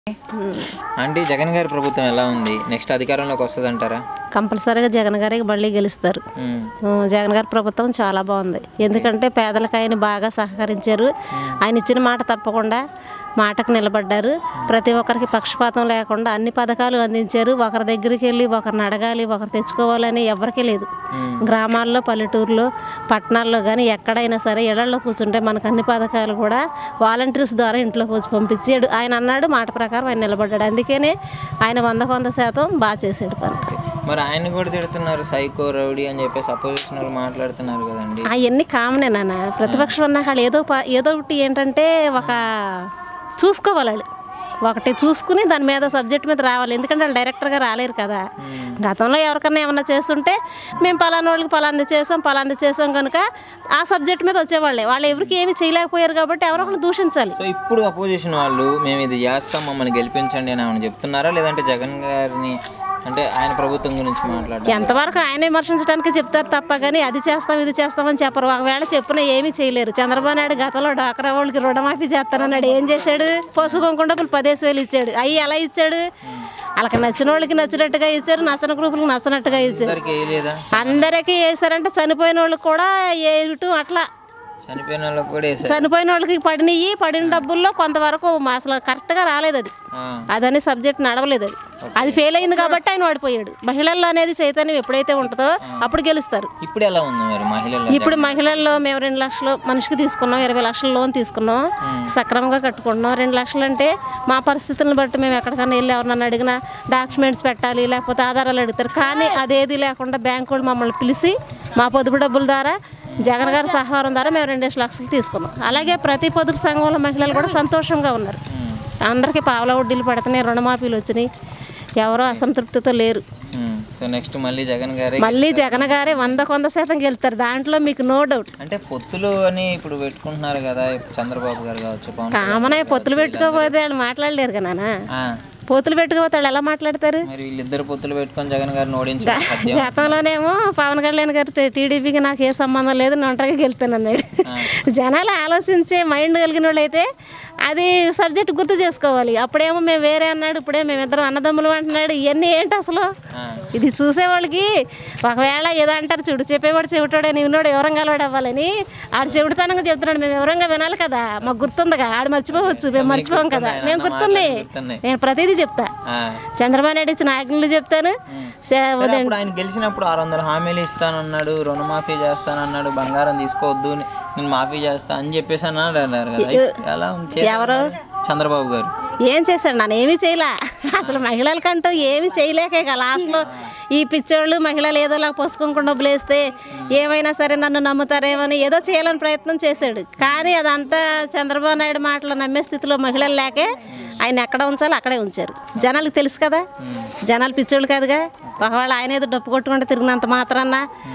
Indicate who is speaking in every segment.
Speaker 1: Aunty Jagan గారి ప్రభుత్వం ఎలా ఉంది నెక్స్ట్ అధికారంలోకి వస్తుంది అంటారా
Speaker 2: కంపల్సరీగా జగన్ గారికి మళ్ళీ గెలుస్తారు ఉం, జగన్ గారి ప్రభుత్వం చాలా బాగుంది ఎందుకంటే పేదలకు ఆయన బాగా సహకరించారు ఆయన ఇచ్చిన మాట తప్పకుండా మాటకు నిలబడ్డారు ప్రతి ఒక్కరికి పక్షపాతం లేకుండా అన్ని పథకాలు అందించారు ఒకరి దగ్గరికి వెళ్ళి ఒకరిని అడగాలి ఒకరు తెచ్చుకోవాలని ఎవరికీ లేదు గ్రామాల్లో పల్లెటూరులో పట్టణాల్లో కానీ ఎక్కడైనా సరే ఇళ్లలో కూర్చుంటే మనకు అన్ని పథకాలు కూడా వాలంటీర్స్ ద్వారా ఇంట్లోకి వచ్చి పంపించాడు ఆయన అన్నాడు మాట ప్రకారం ఆయన నిలబడ్డాడు అందుకనే ఆయన వందకు వంద శాతం బాగా చేసాడు పని
Speaker 1: మరి ఆయన కూడా తిడుతున్నారు సైకో రౌడీ అని చెప్పేసి అపోజిషన్ వాళ్ళు మాట్లాడుతున్నారు కదండి
Speaker 2: అవన్నీ కామనే నాన్న ప్రతిపక్షం అన్నాక వాళ్ళు ఏదో ప- ఏదో ఒకటి ఏంటంటే ఒక చూసుకోవాలి వాళ్ళు ఒకటి చూసుకుని దాని మీద సబ్జెక్ట్ మీద రావాలి ఎందుకంటే వాళ్ళు డైరెక్టర్గా రాలేరు కదా గతంలో ఎవరికన్నా ఏమన్నా చేస్తుంటే మేము పలానా వాళ్ళకి పలాంది చేసాం పలాంది చేసాం కనుక ఆ సబ్జెక్ట్ మీద వచ్చేవాళ్ళే వాళ్ళు ఎవరికి ఏమి చేయలేకపోయారు కాబట్టి ఎవరో ఒకరు దూషించాలి
Speaker 1: సో ఇప్పుడు అపోజిషన్ వాళ్ళు మేము ఇది చేస్తాం మమ్మల్ని గెలిపించండి అని ఏమైనా చెప్తున్నారా లేదంటే జగన్ గారిని అంటే ఆయన ప్రభుత్వం గురించి మాట్లాడారు
Speaker 2: ఎంతవరకు ఆయన విమర్శించడానికి చెప్తారు తప్ప కానీ అది చేస్తాం ఇది చేస్తామని చెప్పరు ఒకవేళ చెప్పినా ఏమీ చేయలేరు చంద్రబాబు నాయుడు గతంలో డాక్రా వాళ్ళకి రుణమాఫీ చేస్తానన్నాడు ఏం చేశాడు పసుపు కుంకుండా పదేసి వేలు ఇచ్చాడు అవి ఎలా ఇచ్చాడు వాళ్ళకి నచ్చిన వాళ్ళకి నచ్చినట్టుగా ఇచ్చారు నచ్చని గ్రూపులకు నచ్చినట్టుగా ఇచ్చారు
Speaker 1: అందరికి వేయలేదా
Speaker 2: అందరికీ వేసారంటే చనిపోయిన వాళ్ళకి కూడా వేయటం అట్లా
Speaker 1: చనిపోయిన వాళ్ళకి కూడా వేసారు
Speaker 2: చనిపోయిన వాళ్ళకి పడినవి పడిన డబ్బుల్లో కొంతవరకు మా అసలు కరెక్ట్గా రాలేదు అది
Speaker 1: ఆ,
Speaker 2: అదని సబ్జెక్ట్ నడవలేదు అది అది ఫెయిల్ అయింది కాబట్టి ఆయన వాడిపోయాడు మహిళల్లో అనేది చైతన్యం ఎప్పుడైతే ఉంటుందో అప్పుడు గెలుస్తారు
Speaker 1: ఇప్పుడు ఎలా ఉంది మరి మహిళలు
Speaker 2: ఇప్పుడు మహిళల్లో మేము రెండు లక్షలు మనిషికి తీసుకున్నాం ఇరవై లక్షల లోన్ తీసుకున్నాం సక్రమంగా కట్టుకుంటున్నాం రెండు లక్షలు అంటే మా పరిస్థితులను బట్టి మేము ఎక్కడికైనా వెళ్ళి ఎవరినన్నా అడిగినా డాక్యుమెంట్స్ పెట్టాలి లేకపోతే ఆధారాలు అడుగుతారు కానీ అదేది లేకుండా బ్యాంకు వాళ్ళు మమ్మల్ని పిలిచి మా పొదుపు డబ్బుల ద్వారా జగన్ గారి సహకారం ద్వారా మేము రెండు లక్షలు తీసుకున్నాం అలాగే ప్రతి పొదుపు సంఘంలో మహిళలు కూడా సంతోషంగా ఉన్నారు అందరికీ పావల వడ్డీలు పడుతున్నాయి రుణమాఫీలు వచ్చినాయి ఎవరో అసంతృప్తితో లేరు
Speaker 1: ఉమ్, సో నెక్స్ట్ మళ్ళీ జగన్ గారే
Speaker 2: మళ్ళీ జగన్ గారే వందకు వంద శాతం గెలుస్తారు దాంట్లో మీకు నో డౌట్
Speaker 1: అంటే పొత్తులు అని ఇప్పుడు పెట్టుకుంటున్నారు కదా ఇప్పుడు చంద్రబాబు గారు కావచ్చు పవన్
Speaker 2: కామనే పొత్తులు పెట్టుకోకపోతే వాళ్ళు మాట్లాడలేరు కదా నాన్న
Speaker 1: ఆ,
Speaker 2: పొత్తులు పెట్టుకోపోతే వాళ్ళు ఎలా మాట్లాడతారు
Speaker 1: మరి వీళ్ళిద్దరు పొత్తులు పెట్టుకొని జగన్ గారిని ఓడించడం సాధ్యం
Speaker 2: గతంలోనేమో పవన్ కళ్యాణ్ గారు టీ- టీడీపీకి నాకు ఏ సంబంధం లేదు నేను ఒంటరిగా గెలుతాను అన్నాడు జనాలు ఆలోచించే మైండ్ కలిగిన వాళ్ళు అయితే అది సబ్జెక్ట్ గుర్తు చేసుకోవాలి అప్పుడేమో మేము వేరే అన్నాడు ఇప్పుడే మేమిద్దరం అన్నదమ్ములు అంటున్నాడు ఇవన్నీ ఏంటి అసలు
Speaker 1: ఆ,
Speaker 2: ఇది చూసేవాళ్ళకి ఒకవేళ ఏదో అంటారు చూడు చెప్పేవాడు చెవిటోడే నీవునోడు వివరంగా అలవాడు అవ్వాలని ఆడు చెవిడతనంగా చెప్తున్నాడు మేము వివరంగా వినాలి కదా మాకు గుర్తుందిగా ఆడు మర్చిపోవచ్చు మేము మర్చిపోం కదా మేము గుర్తుంది
Speaker 1: గుర్తున్నాయి.
Speaker 2: నేను ప్రతిదీ చెప్తా
Speaker 1: ఆ.
Speaker 2: చంద్రబాబు నాయుడు ఇచ్చిన ఆజ్ఞలు చెప్తాను సే-
Speaker 1: సరే, అప్పుడు ఆయన గెలిచినప్పుడు ఆరు వందల హామీలు ఇస్తానన్నాడు రుణమాఫీ చేస్తానన్నాడు బంగారం తీసుకోవద్దు నేను మాఫీ చేస్తా అని చెప్పేసి అన్నాడు అన్నారు కదా ఎలా ఉంది చేశారా
Speaker 2: ఎవరు?
Speaker 1: మరి? చంద్రబాబు గారు
Speaker 2: ఏం చేశాడు నన్ను ఏమీ చేయలే అసలు మహిళలకంటూ ఏమీ చేయలేకే ఇక లాస్ట్లో ఈ పిచ్చోళ్ళు మహిళలు ఏదోలా పోసుకోకుండా డబ్బులేస్తే ఏమైనా సరే నన్ను నమ్ముతారేమని ఏదో చేయాలని ప్రయత్నం చేశాడు కానీ అదంతా చంద్రబాబు నాయుడు మాటలు నమ్మే స్థితిలో మహిళలు లేకే ఆయన ఎక్కడ ఉంచాలో అక్కడే ఉంచారు జనాలకు తెలుసు కదా జనాలు పిచ్చోళ్ళు కాదుగా ఒకవేళ ఆయన ఏదో డప్పు కొట్టుకుంటే తిరిగినంత మాత్రాన్న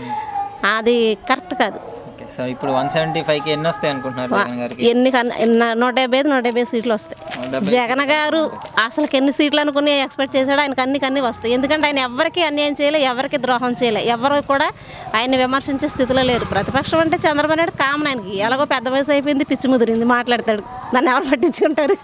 Speaker 2: అది కరెక్ట్ కాదు
Speaker 1: ఓకే సో ఇప్పుడు వన్ సెవెంటీ ఫైవ్కి ఎన్ని వస్తాయి అనుకుంటున్నారు జగన్ గారికి
Speaker 2: ఎన్ని కన్నా ఎన్న- నూట డెబ్బై ఐదు నూట డెబ్బై సీట్లు వస్తాయి జగన్ గారు అసలు ఎన్ని సీట్లు అనుకుని ఎక్స్పెక్ట్ చేశాడో ఆయనకు అన్ని కన్నీ వస్తాయి ఎందుకంటే ఆయన ఎవరికి అన్యాయం చేయలే ఎవరికి ద్రోహం చేయలే ఎవరు కూడా ఆయన్ని విమర్శించే స్థితిలో లేరు ప్రతిపక్షం అంటే చంద్రబాబు నాయుడు కామన్ ఆయనకి ఎలాగో పెద్ద వయసు అయిపోయింది పిచ్చి ముదిరింది మాట్లాడతాడు దాన్ని ఎవరు పట్టించుకుంటారు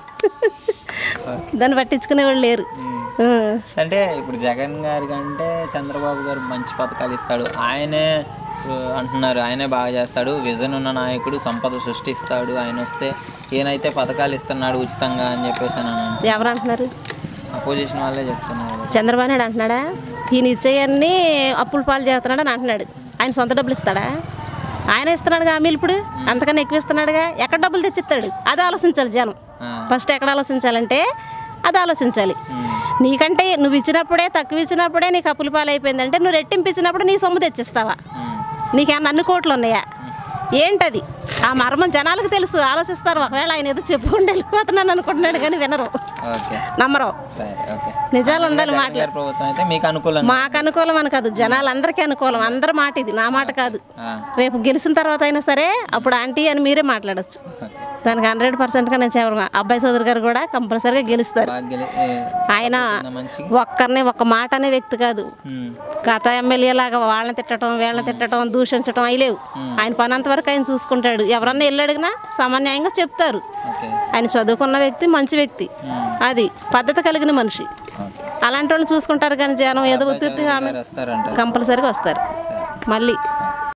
Speaker 2: దాన్ని పట్టించుకునే వాళ్ళు లేరు ఆ.
Speaker 1: అంటే ఇప్పుడు జగన్ గారి కంటే చంద్రబాబు గారు మంచి పథకాలు ఇస్తాడు ఆయనే ఆ, అంటున్నారు ఆయనే బాగా చేస్తాడు విజన్ ఉన్న నాయకుడు సంపద సృష్టిస్తాడు ఆయన వస్తే ఈయనైతే పథకాలు ఇస్తున్నాడు ఉచితంగా అని చెప్పేసి అని అన్నాను
Speaker 2: ఎవరు అంటున్నారు
Speaker 1: అపోజిషన్ వాళ్ళే చెప్తున్నారు
Speaker 2: చంద్రబాబు నాయుడు అంటున్నాడా ఈయన ఇచ్చేయన్నీ అప్పుల పాలు చేస్తున్నాడు అని అంటున్నాడు ఆయన సొంత డబ్బులు ఇస్తాడా ఆయన ఇస్తున్నాడుగా హామీలు ఇప్పుడు అంతకన్నా ఎక్కువ ఇస్తున్నాడుగా ఎక్కడ డబ్బులు తెచ్చిస్తాడు అది ఆలోచించాలి జనం
Speaker 1: ఆ.
Speaker 2: ఫస్ట్ ఎక్కడ ఆలోచించాలంటే అది ఆలోచించాలి నీకంటే నువ్వు ఇచ్చినప్పుడే తక్కువ ఇచ్చినప్పుడే నీకు అప్పుల పాలు అయిపోయిందంటే నువ్వు రెట్టింపు ఇచ్చినప్పుడు నీ సొమ్ము తెచ్చిస్తావా
Speaker 1: ఉమ్.
Speaker 2: నీకేమన్నా అన్ని కోట్లు ఉన్నాయా ఏంటది ఆ మర్మం జనాలకు తెలుసు ఆలోచిస్తారు ఒకవేళ ఆయన ఏదో చెప్పుకుంటూ వెళ్ళిపోతున్నాను అనుకుంటున్నాడు కానీ వినరు
Speaker 1: ఓకే
Speaker 2: నమ్మరు
Speaker 1: సరే ఓకే
Speaker 2: నిజాలు ఉండాలి
Speaker 1: జగన్
Speaker 2: మాటలు
Speaker 1: గారి ప్రభుత్వం అయితే మీకు అనుకూలంగా
Speaker 2: మాకు అనుకూలం అని కాదు జనాలందరికీ అనుకూలం అందరి మాట ఇది నా మాట కాదు
Speaker 1: ఆ,
Speaker 2: రేపు గెలిచిన తర్వాత అయినా సరే అప్పుడు ఆంటీ అని మీరే మాట్లాడచ్చు
Speaker 1: ఓకే
Speaker 2: దానికి హండ్రెడ్ పర్సెంట్గా నేను చెప్పను అబ్బాయి సోదరు గారు కూడా కంపల్సరీగా గెలుస్తారు
Speaker 1: బాగా గెలి- ఏ,
Speaker 2: ఆయన
Speaker 1: మంచిగా
Speaker 2: ఒక్కరిని ఒక్క మాట అనే వ్యక్తి కాదు
Speaker 1: ఉమ్.
Speaker 2: గత ఎమ్మెల్యే లాగా వాళ్ళని తిట్టడం వీళ్ళని తిట్టడం దూషించడం అవి లేవు ఆయన పని అంతవరకు ఆయన చూసుకుంటాడు ఎవరన్నా వెళ్ళి అడిగినా సమన్యాయంగా చెప్తారు
Speaker 1: ఓకే
Speaker 2: ఆయన చదువుకున్న వ్యక్తి మంచి వ్యక్తి అది పద్ధతి కలిగిన మనిషి
Speaker 1: ఓకే
Speaker 2: అలాంటి వాళ్ళని చూసుకుంటారు కానీ జనం ఏదో ఉత్తి
Speaker 1: గారు వస్తారంట
Speaker 2: కంపల్సరీగా వస్తారు మళ్ళీ